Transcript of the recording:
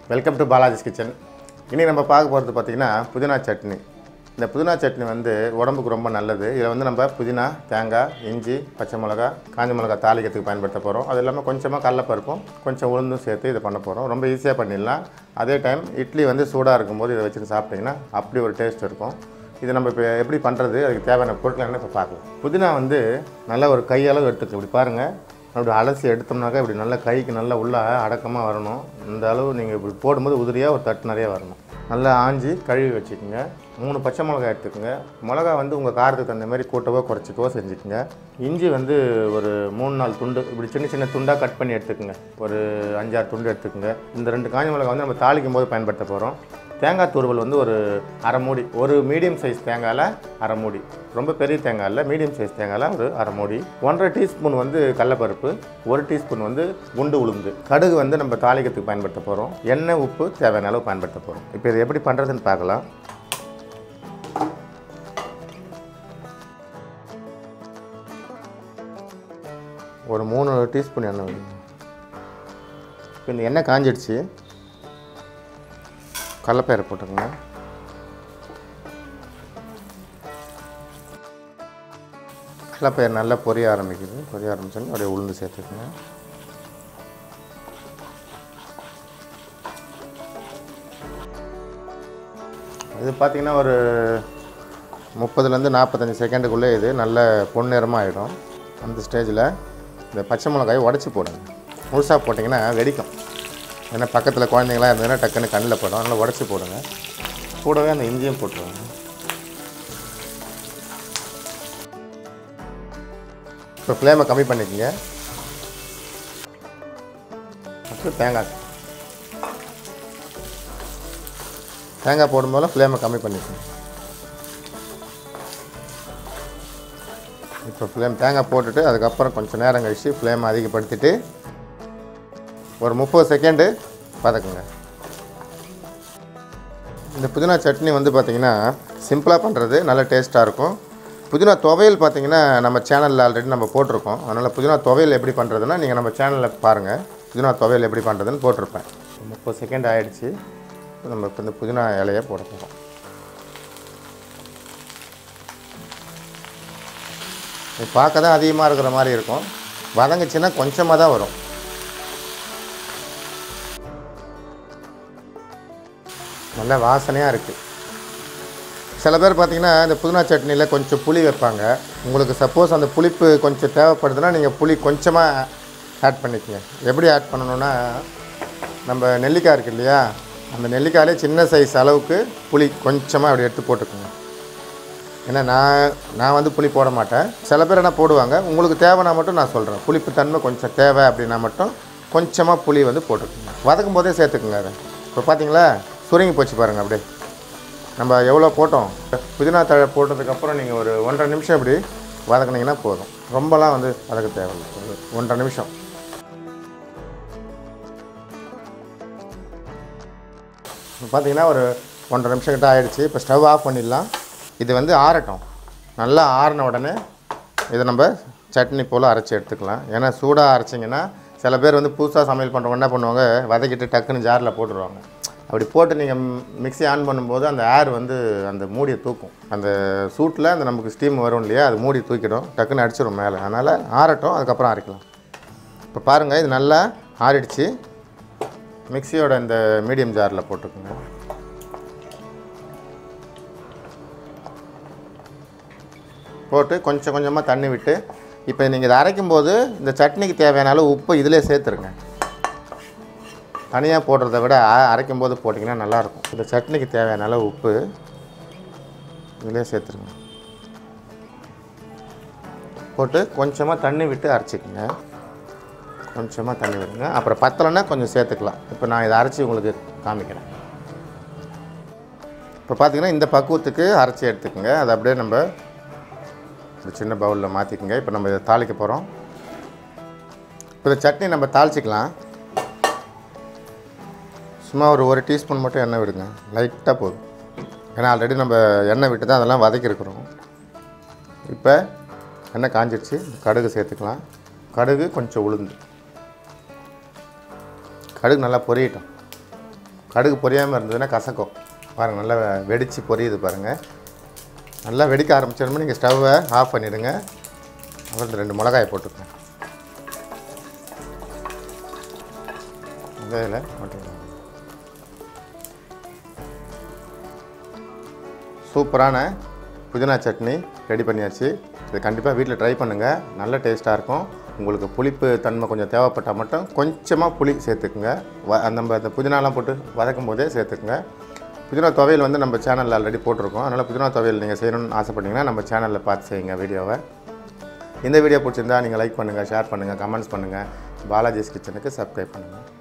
welcome to Balaji's kitchen இன்றைக்கி நம்ம பார்க்க போகிறது பார்த்திங்கன்னா புதினா சட்னி இந்த புதினா சட்னி வந்து உடம்புக்கு ரொம்ப நல்லது இதில் வந்து நம்ம புதினா தேங்காய் இஞ்சி பச்சை மிளகா காஞ்ச மிளகா தாளிக்கிறதுக்கு பயன்படுத்த போகிறோம் அது இல்லாமல் கொஞ்சமாக கடலப்பருப்பும் கொஞ்சம் உளுந்தும் சேர்த்து இதை பண்ண போகிறோம் ரொம்ப ஈஸியாக பண்ணிடலாம் அதே டைம் இட்லி வந்து சூடாக இருக்கும்போது இதை வச்சுட்டு சாப்பிட்டிங்கன்னா அப்படி ஒரு டேஸ்ட் இருக்கும் இது நம்ம இப்போ எப்படி பண்ணுறது அதுக்கு தேவையான பொருட்கள் என்ன இப்போ பார்க்கலாம் புதினா வந்து நல்லா ஒரு கையளவு எடுத்துக்க இப்படி பாருங்கள் அப்படி அலசி எடுத்தோம்னாக்கா இப்படி நல்லா கைக்கு நல்லா உள்ள அடக்கமாக வரணும் இந்த அளவு நீங்கள் இப்படி போடும்போது உதிரியாக ஒரு தட்டு நிறைய வரணும் நல்லா ஆஞ்சி கழுவி வச்சுக்கோங்க மூணு பச்சை மிளகாய் எடுத்துக்கோங்க மிளகா வந்து உங்கள் காரத்துக்கு தகுந்த மாதிரி கூட்டவோ குறைச்சிக்கவோ செஞ்சுக்கோங்க இஞ்சி வந்து ஒரு மூணு நாலு துண்டு இப்படி சின்ன சின்ன துண்டாக கட் பண்ணி எடுத்துக்கோங்க ஒரு அஞ்சாறு துண்டு எடுத்துக்கோங்க இந்த ரெண்டு காஞ்ச மிளகாய் வந்து நம்ம தாளிக்கும் போது பயன்படுத்த போகிறோம் தேங்காய் துருவல் வந்து ஒரு அரை மூடி ஒரு மீடியம் சைஸ் தேங்காயில் அரை மூடி ரொம்ப பெரிய தேங்காய் இல்லை மீடியம் சைஸ் தேங்காயில் ஒரு அரை மூடி ஒன்றரை டீஸ்பூன் வந்து கடலப்பருப்பு ஒரு டீஸ்பூன் வந்து குண்டு உளுந்து கடுகு வந்து நம்ம தாளிக்கிறதுக்கு பயன்படுத்த போகிறோம் எண்ணெய் உப்பு தேவையான அளவு பயன்படுத்த போகிறோம் இப்போ இது எப்படி பண்ணுறதுன்னு பார்க்கலாம் ஒரு மூணு டீஸ்பூன் எண்ணெய் விடுங்க இப்போ இந்த எண்ணெய் காஞ்சிடுச்சு கடலப்பயிரை போட்டுக்கோங்க கடலப்பயிர் நல்லா பொரிய ஆரம்பிக்குது பொரிய ஆரம்பிச்சோன்னு அப்படியே உளுந்து சேர்த்துக்கோங்க இது பார்த்திங்கன்னா ஒரு முப்பதுலேருந்து நாற்பத்தஞ்சு செகண்டுக்குள்ளே இது நல்ல பொன்னிறமாக ஆகிடும் அந்த ஸ்டேஜில் இந்த பச்சை மிளகாயை உடச்சி போடுங்க முழுசாக போட்டிங்கன்னா வெடிக்கும் ஏன்னா பக்கத்தில் குழந்தைங்களாம் இருந்ததுன்னா டக்குன்னு கண்ணில் படும் அதனால் உடச்சி போடுங்க கூடவே அந்த இஞ்சியும் போட்டுருவாங்க இப்போ ஃப்ளேமை கம்மி பண்ணிக்கோங்க அப்புறம் தேங்காய் தேங்காய் போடும்போது ஃப்ளேமை கம்மி பண்ணிக்கோங்க இப்போ ஃப்ளேம் தேங்காய் போட்டுட்டு அதுக்கப்புறம் கொஞ்சம் நேரம் கழித்து ஃப்ளேமை அதிகப்படுத்திட்டு ஒரு முப்பது செகண்டு வதக்குங்க இந்த புதினா சட்னி வந்து பார்த்திங்கன்னா சிம்பிளாக பண்ணுறது நல்ல டேஸ்ட்டாக இருக்கும் புதினா துவையல் பார்த்திங்கன்னா நம்ம சேனலில் ஆல்ரெடி நம்ம போட்டிருக்கோம் அதனால் புதினா துவையல் எப்படி பண்ணுறதுன்னா நீங்கள் நம்ம சேனலில் பாருங்கள் புதினா துவையல் எப்படி பண்ணுறதுன்னு போட்டிருப்பேன் முப்பது செகண்ட் ஆகிடுச்சு நம்ம இப்போ இந்த புதினா இலையை போட போகிறோம் இது பார்க்க தான் அதிகமாக இருக்கிற மாதிரி இருக்கும் வதங்குச்சுன்னா கொஞ்சமாக தான் வரும் நல்ல வாசனையாக இருக்குது சில பேர் பார்த்தீங்கன்னா இந்த புதினா சட்னியில் கொஞ்சம் புளி வைப்பாங்க உங்களுக்கு சப்போஸ் அந்த புளிப்பு கொஞ்சம் தேவைப்படுதுன்னா நீங்கள் புளி கொஞ்சமாக ஆட் பண்ணிக்கங்க எப்படி ஆட் பண்ணணுன்னா நம்ம நெல்லிக்காய் இருக்கு இல்லையா அந்த நெல்லிக்காயிலே சின்ன சைஸ் அளவுக்கு புளி கொஞ்சமாக அப்படி எடுத்து போட்டுக்கோங்க ஏன்னா நான் நான் வந்து புளி போட மாட்டேன் சில பேர் என்ன போடுவாங்க உங்களுக்கு தேவைன்னா மட்டும் நான் சொல்கிறேன் புளிப்பு தன்மை கொஞ்சம் தேவை அப்படின்னா மட்டும் கொஞ்சமாக புளி வந்து போட்டுக்கோங்க வதக்கும் போதே சேர்த்துக்குங்க அதை இப்போ பார்த்தீங்களா சுருங்கி போச்சு பாருங்கள் அப்படியே நம்ம எவ்வளோ போட்டோம் புதினா தழை போட்டதுக்கப்புறம் நீங்கள் ஒரு ஒன்றரை நிமிஷம் இப்படி வதக்குனீங்கன்னா போதும் ரொம்பலாம் வந்து வதக்க தேவையில்லை ஒரு ஒன்றரை நிமிஷம் இப்போ பார்த்தீங்கன்னா ஒரு ஒன்றரை நிமிஷம் கிட்ட ஆயிடுச்சு இப்போ ஸ்டவ் ஆஃப் பண்ணிடலாம் இது வந்து ஆறட்டும் நல்லா ஆறின உடனே இதை நம்ம சட்னி போல் அரைச்சி எடுத்துக்கலாம் ஏன்னா சூடாக அரைச்சிங்கன்னா சில பேர் வந்து புதுசாக சமையல் பண்ணுறவங்க என்ன பண்ணுவாங்க வதக்கிட்டு டக்குன்னு ஜாரில் போட்டுருவாங்க அப்படி போட்டு நீங்கள் மிக்ஸி ஆன் பண்ணும்போது அந்த ஏர் வந்து அந்த மூடியை தூக்கும் அந்த சூட்டில் அந்த நமக்கு ஸ்டீம் வரும் இல்லையா அது மூடி தூக்கிடும் டக்குன்னு அடிச்சிடும் மேலே அதனால் ஆறட்டும் அதுக்கப்புறம் அரைக்கலாம் இப்போ பாருங்கள் இது நல்லா ஆறிடுச்சு மிக்ஸியோட இந்த மீடியம் ஜாரில் போட்டுக்கோங்க போட்டு கொஞ்சம் கொஞ்சமாக தண்ணி விட்டு இப்போ நீங்கள் இதை அரைக்கும் போது இந்த சட்னிக்கு தேவையான அளவு உப்பு இதிலே சேர்த்துருங்க தனியாக போடுறத விட அ- அரைக்கும் போது போட்டிங்கன்னா நல்லாயிருக்கும் இந்த சட்னிக்கு தேவையான அளவு உப்பு இதிலே சேர்த்துருங்க போட்டு கொஞ்சமாக தண்ணி விட்டு அரைச்சிக்கோங்க கொஞ்சமாக தண்ணி விடுங்க அப்புறம் பத்தலைன்னா கொஞ்சம் சேர்த்துக்கலாம் இப்போ நான் இதை அரைச்சி உங்களுக்கு காமிக்கிறேன் இப்போ பார்த்தீங்கன்னா இந்த பக்குவத்துக்கு அரைச்சி எடுத்துக்கோங்க அதை அப்படியே நம்ம ஒரு சின்ன பவுலில் மாற்றிக்கோங்க இப்போ நம்ம இதை தாளிக்க போகிறோம் இப்போ இந்த சட்னி நம்ம தாளிச்சிக்கலாம் சும்மா ஒரு ஒரு டீஸ்பூன் மட்டும் எண்ணெய் விடுங்க லைட்டாக போதும் ஏன்னா ஆல்ரெடி நம்ம எண்ணெய் விட்டு தான் அதெல்லாம் வதக்கியிருக்கிறோம் இப்போ எண்ணெய் காஞ்சிடுச்சு கடுகு சேர்த்துக்கலாம் கடுகு கொஞ்சம் உளுந்து கடுகு நல்லா பொரியட்டும் கடுகு பொரியாமல் இருந்ததுன்னா கசக்கும் பாருங்கள் நல்லா வெடித்து பொரியுது பாருங்கள் நல்லா வெடிக்க ஆரம்பிச்சிடணும் நீங்கள் ஸ்டவ்வை ஆஃப் பண்ணிவிடுங்க அப்புறம் இந்த ரெண்டு மிளகாயை போட்டுக்கோங்க வெங்காயில் மட்டும் சூப்பரான புதினா சட்னி ரெடி பண்ணியாச்சு இது கண்டிப்பாக வீட்டில் ட்ரை பண்ணுங்கள் நல்ல டேஸ்ட்டாக இருக்கும் உங்களுக்கு புளிப்பு தன்மை கொஞ்சம் தேவைப்பட்டால் மட்டும் கொஞ்சமாக புளி சேர்த்துக்குங்க வ நம்ம அந்த புதினாலாம் போட்டு வதக்கும் போதே சேர்த்துக்குங்க புதினா துவையல் வந்து நம்ம சேனலில் ஆல்ரெடி போட்டிருக்கோம் அதனால் புதினா துவையல் நீங்கள் செய்யணும்னு ஆசைப்பட்டீங்கன்னா நம்ம சேனலில் பார்த்து செய்யுங்க வீடியோவை இந்த வீடியோ பிடிச்சிருந்தா நீங்கள் லைக் பண்ணுங்கள் ஷேர் பண்ணுங்கள் கமெண்ட்ஸ் பண்ணுங்கள் பாலாஜிஸ் கிச்சனுக்கு சப்ஸ்கிரைப் பண்ணுங்கள்